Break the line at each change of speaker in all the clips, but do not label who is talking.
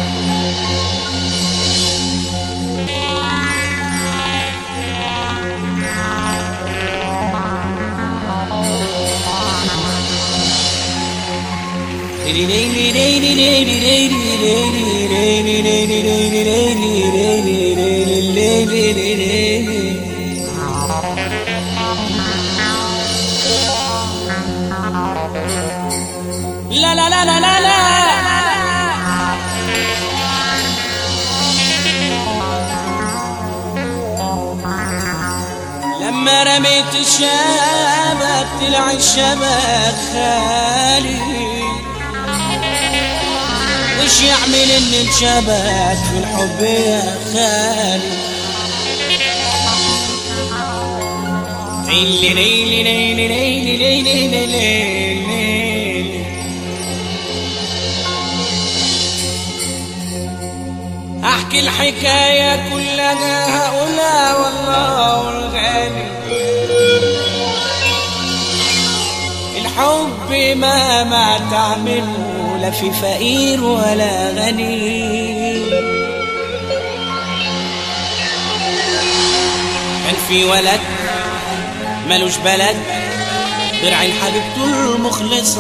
لا لا لا لا لا لا لما رميت الشبك طلع الشبك خالي وش يعمل ان الشبك في الحب يا خالي ليلي ليلي ليلي ليلي ليلي ليلي ليلي احكي الحكاية كلها هقولها والله الغالي الحب ما ما تعمله لا في فقير ولا غني كان في ولد ملوش بلد غير عين حبيبته المخلصة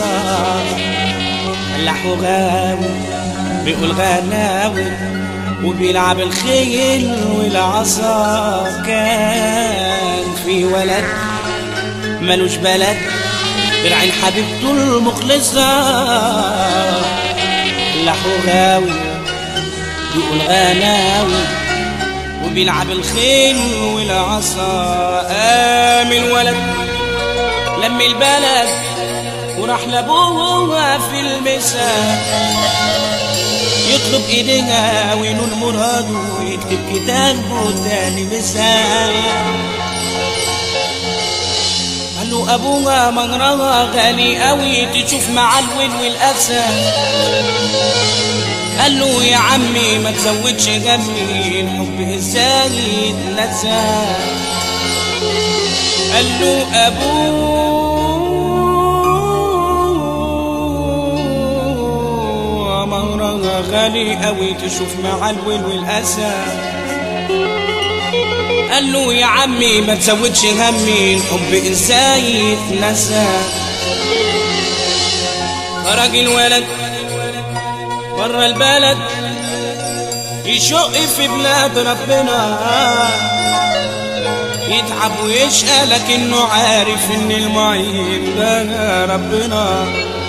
فلاح وغاوي بيقول غناوي وبيلعب الخيل والعصا كان في ولد ملوش بلد غير عين حبيبته المخلصة فلاح وغاوي بيقول غناوي وبيلعب الخيل والعصا قام الولد لم البلد وراح لابوها في المساء يطلب ايديها وينول مراده ويكتب كتابه تاني مساء قال له ابوها من رضى غالي قوي تشوف مع الوين والاسى قال له يا عمي ما تزودش غمي الحب ازاي يتنسى قال له ابوه مرة غالي قوي تشوف مع الويل والاسى قال له يا عمي ما تزودش همي الحب ازاي يتنسى خرج الولد برا البلد يشق في بلاد ربنا يتعب ويشقى لكنه عارف ان المعين ده ربنا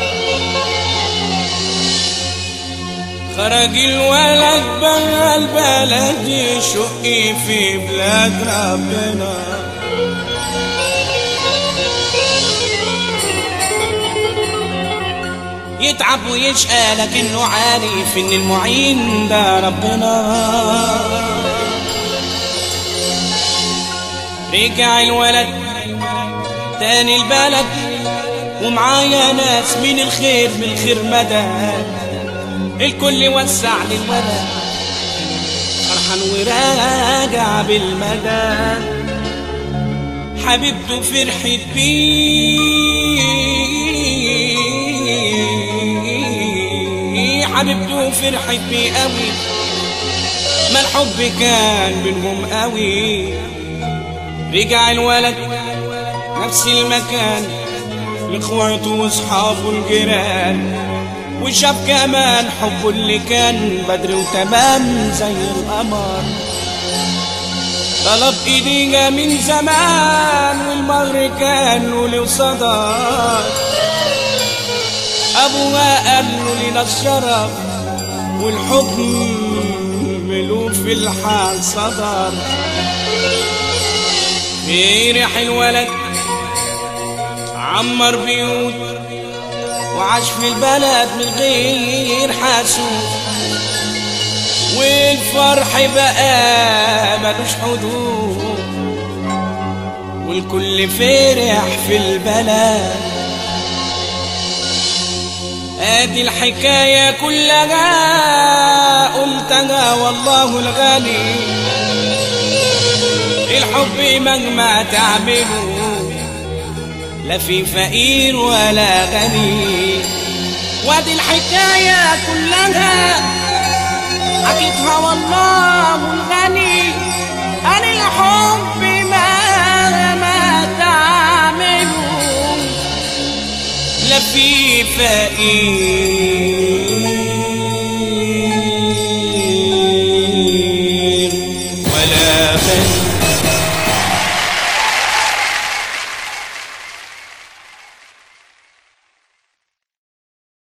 خرج الولد برا البلد يشق في بلاد ربنا يتعب ويشقى لكنه عارف ان المعين ده ربنا رجع الولد تاني البلد ومعايا ناس من الخير من الخير مدى الكل وسع للولد فرحان وراجع بالمدى حبيبته فرحت بيه حبيبته فرحت بيه قوي ما الحب كان بينهم قوي رجع الولد نفس المكان لاخواته واصحابه الجيران وشاف كمان حبه اللي كان بدر وتمام زي القمر طلب ايدينا من زمان والمهر كان له له صدى ابوها قال له لنا الشرف والحكم له في الحال صدر فرح الولد عمر بيوت وعاش في البلد من غير حاسوب والفرح بقى ملوش حدود والكل فرح في البلد ادي الحكاية كلها قلتها والله الغني الحب مهما تعمله لا في فقير ولا غني وادي الحكاية كلها حكيتها والله الغني عن الحب ما ما تعملوا لا في فقير ولا غني